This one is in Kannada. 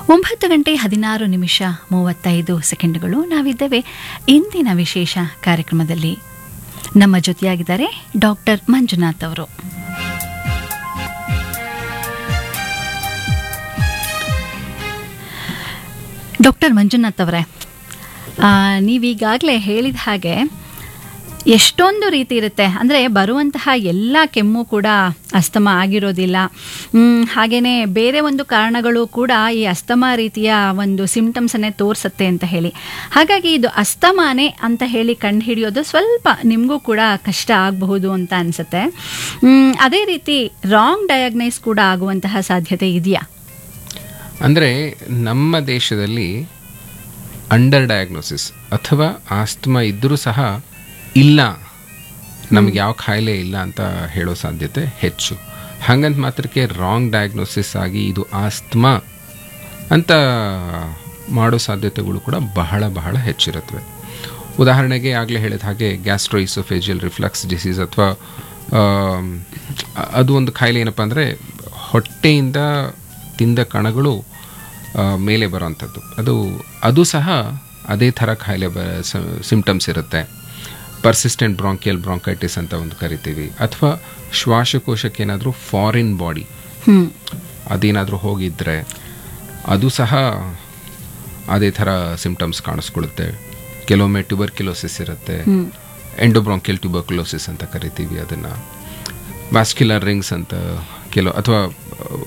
ಒಂಬತ್ತು ಗಂಟೆ ಹದಿನಾರು ನಿಮಿಷ ಮೂವತ್ತೈದು ಸೆಕೆಂಡ್ಗಳು ನಾವಿದ್ದೇವೆ ಇಂದಿನ ವಿಶೇಷ ಕಾರ್ಯಕ್ರಮದಲ್ಲಿ ನಮ್ಮ ಜೊತೆಯಾಗಿದ್ದಾರೆ ಡಾಕ್ಟರ್ ಮಂಜುನಾಥ್ ಅವರು ಡಾಕ್ಟರ್ ಮಂಜುನಾಥ್ ಅವರೇ ಆ, ನೀವೀಗಾಗಲೇ ಹೇಳಿದ ಹಾಗೆ ಎಷ್ಟೊಂದು ರೀತಿ ಇರುತ್ತೆ ಅಂದರೆ ಬರುವಂತಹ ಎಲ್ಲ ಕೆಮ್ಮು ಕೂಡ ಅಸ್ತಮ ಆಗಿರೋದಿಲ್ಲ ಮ್, ಹಾಗೇನೇ ಬೇರೆ ಒಂದು ಕಾರಣಗಳು ಕೂಡ ಈ ಅಸ್ತಮ ರೀತಿಯ ಒಂದು ಸಿಂಪ್ಟಮ್ಸನ್ನೇ ತೋರಿಸುತ್ತೆ ಅಂತ ಹೇಳಿ ಹಾಗಾಗಿ ಇದು ಅಸ್ತಮಾನೇ ಅಂತ ಹೇಳಿ ಕಂಡುಹಿಡಿಯೋದು ಸ್ವಲ್ಪ ನಿಮಗೂ ಕೂಡ ಕಷ್ಟ ಆಗಬಹುದು ಅಂತ ಅನಿಸುತ್ತೆ ಅದೇ ರೀತಿ ರಾಂಗ್ ಡಯಾಗ್ನೈಸ್ ಕೂಡ ಆಗುವಂತಹ ಸಾಧ್ಯತೆ ಇದೆಯಾ ಅಂದರೆ ನಮ್ಮ ದೇಶದಲ್ಲಿ ಅಂಡರ್ ಡಯಾಗ್ನೋಸಿಸ್ ಅಥವಾ ಆಸ್ತಮಾ ಇದ್ದರೂ ಸಹ ಇಲ್ಲ ನಮಗೆ ಯಾವ ಕಾಯಿಲೆ ಇಲ್ಲ ಅಂತ ಹೇಳೋ ಸಾಧ್ಯತೆ ಹೆಚ್ಚು ಹಾಗಂತ ಮಾತ್ರಕ್ಕೆ ರಾಂಗ್ ಡಯಾಗ್ನೋಸಿಸ್ ಆಗಿ ಇದು ಆಸ್ತಮಾ ಅಂತ ಮಾಡೋ ಸಾಧ್ಯತೆಗಳು ಕೂಡ ಬಹಳ ಬಹಳ ಹೆಚ್ಚಿರುತ್ತವೆ ಉದಾಹರಣೆಗೆ ಆಗಲೇ ಹೇಳಿದ ಹಾಗೆ ಗ್ಯಾಸ್ಟ್ರೋಯಿಸೋಫೇಜಿಯಲ್ ರಿಫ್ಲಕ್ಸ್ ಡಿಸೀಸ್ ಅಥವಾ ಅದು ಒಂದು ಕಾಯಿಲೆ ಏನಪ್ಪ ಅಂದರೆ ಹೊಟ್ಟೆಯಿಂದ ತಿಂದ ಕಣಗಳು ಆ, ಮೇಲೆ ಬರೋವಂಥದ್ದು ಅದು ಅದು ಸಹ ಅದೇ ಥರ ಕಾಯಿಲೆ ಬ ಸಿಂಪ್ಟಮ್ಸ್ ಇರುತ್ತೆ ಪರ್ಸಿಸ್ಟೆಂಟ್ ಬ್ರಾಂಕಿಯಲ್ ಬ್ರಾಂಕೈಟಿಸ್ ಅಂತ ಒಂದು ಕರಿತೀವಿ ಅಥವಾ ಶ್ವಾಸಕೋಶಕ್ಕೆ ಏನಾದರೂ ಫಾರಿನ್ ಬಾಡಿ ಹ್ಮ್ ಅದೇನಾದರೂ ಹೋಗಿದ್ರೆ ಅದು ಸಹ ಅದೇ ಥರ ಸಿಂಪ್ಟಮ್ಸ್ ಕಾಣಿಸ್ಕೊಳ್ಳುತ್ತೆ ಕೆಲವೊಮ್ಮೆ ಟ್ಯೂಬರ್ಕ್ಯುಲೋಸಿಸ್ ಇರುತ್ತೆ ಎಂಡೋಬ್ರಾಂಕಿಯಲ್ ಟ್ಯೂಬರ್ಕ್ಯುಲೋಸಿಸ್ ಅಂತ ಕರಿತೀವಿ ಅದನ್ನು ವ್ಯಾಸ್ಕ್ಯುಲರ್ ರಿಂಗ್ಸ್ ಅಂತ ಕೆಲವು ಅಥವಾ